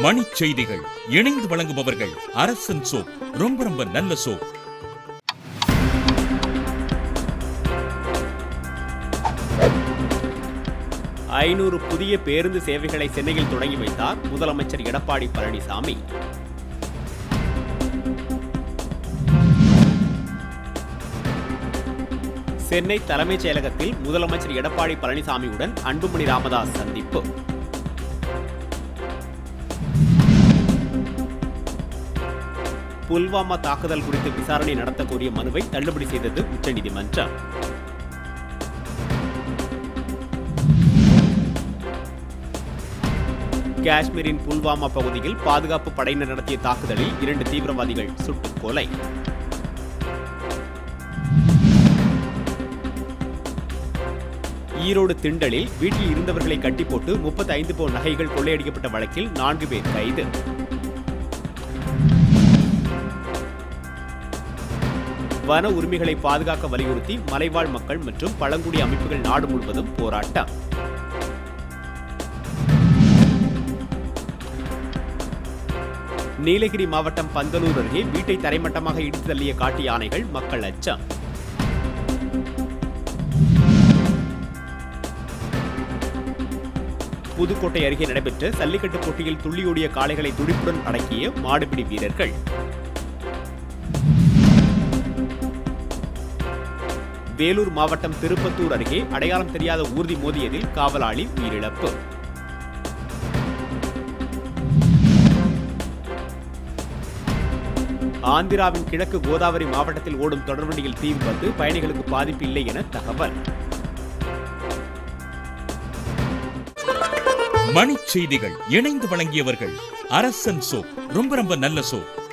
மணிச் செய்திகள் இணைந்து வழங்குபவர்கள் அரசன் சோப் ரொம்ப ரொம்ப நல்ல சோப் ஐநூறு புதிய பேருந்து சேவைகளை சென்னையில் தொடங்கி வைத்தார் முதலமைச்சர் எடப்பாடி பழனிசாமி சென்னை தலைமைச் செயலகத்தில் முதலமைச்சர் எடப்பாடி பழனிசாமியுடன் அன்புமணி ராமதாஸ் சந்திப்பு புல்வாமா தாக்குதல் குறித்து விசாரணை நடத்த கோரிய மனுவை தள்ளுபடி செய்தது உச்சநீதிமன்றம் காஷ்மீரின் புல்வாமா பகுதியில் பாதுகாப்பு படையினர் நடத்திய தாக்குதலில் இரண்டு தீவிரவாதிகள் சுட்டுக் கொலை ஈரோடு திண்டலில் வீட்டில் இருந்தவர்களை கட்டி போட்டு முப்பத்தி ஐந்து பவுன் நகைகள் கொள்ளையடிக்கப்பட்ட வழக்கில் நான்கு பேர் கைது வன உரிமைகளை பாதுகாக்க வலியுறுத்தி மலைவாழ் மக்கள் மற்றும் பழங்குடி அமைப்புகள் நாடு முழுவதும் போராட்டம் நீலகிரி மாவட்டம் பந்தலூர் அருகே வீட்டை தரைமட்டமாக இடித்து தள்ளிய காட்டு யானைகள் மக்கள் அச்சம் புதுக்கோட்டை அருகே நடைபெற்ற சல்லிக்கட்டு போட்டியில் துள்ளியோடிய காளைகளை துடிப்புடன் அடக்கிய மாடுபிடி வீரர்கள் வேலூர் மாவட்டம் திருப்பத்தூர் அருகே அடையாளம் தெரியாத ஊர்தி மோதியதில் காவலாளி உயிரிழப்பு ஆந்திராவின் கிழக்கு கோதாவரி மாவட்டத்தில் ஓடும் தொடர்வண்டியில் தீ விபத்து பயணிகளுக்கு பாதிப்பு இல்லை என தகவல் மணிச் செய்திகள் இணைந்து வழங்கியவர்கள் அரசன் சோப் ரொம்ப ரொம்ப நல்ல சோப்